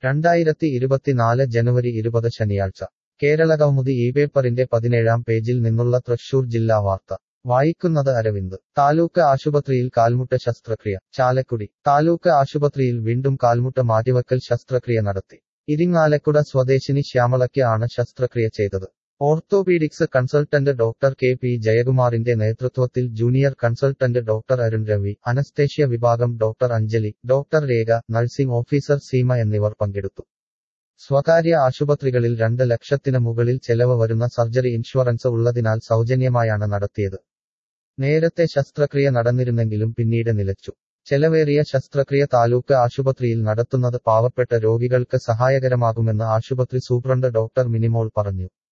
രണ്ടായിരത്തി ഇരുപത്തിനാല് ജനുവരി ഇരുപത് ശനിയാഴ്ച കേരളകൗമുദി ഈ പേപ്പറിന്റെ പതിനേഴാം പേജിൽ നിന്നുള്ള തൃശൂർ ജില്ലാ വാർത്ത വായിക്കുന്നത് അരവിന്ദ് താലൂക്ക് ആശുപത്രിയിൽ കാൽമുട്ട ശസ്ത്രക്രിയ ചാലക്കുടി താലൂക്ക് ആശുപത്രിയിൽ വീണ്ടും കാൽമുട്ട മാറ്റിവക്കൽ ശസ്ത്രക്രിയ നടത്തി ഇരിങ്ങാലക്കുട സ്വദേശിനി ശ്യാമളയ്ക്ക് ആണ് ശസ്ത്രക്രിയ ചെയ്തത് orthopaedics consultant doctor K P ജയകുമാറിന്റെ നേതൃത്വത്തിൽ junior consultant doctor Arun Ravi anaesthesia വിഭാഗം doctor Anjali doctor Rekha nursing officer Seema എന്നിവർ പങ്കെടുത്തു സ്വകാര്യ ആശുപത്രികളിൽ രണ്ട് ലക്ഷത്തിന് മുകളിൽ ചെലവ് വരുന്ന സർജറി ഇൻഷുറൻസ് ഉള്ളതിനാൽ സൗജന്യമായാണ് നടത്തിയത് നേരത്തെ ശസ്ത്രക്രിയ നടന്നിരുന്നെങ്കിലും പിന്നീട് നിലച്ചു ചെലവേറിയ ശസ്ത്രക്രിയ താലൂക്ക് ആശുപത്രിയിൽ നടത്തുന്നത് പാവപ്പെട്ട രോഗികൾക്ക് സഹായകരമാകുമെന്ന് ആശുപത്രി സൂപ്രണ്ട് ഡോക്ടർ മിനിമോൾ പറഞ്ഞു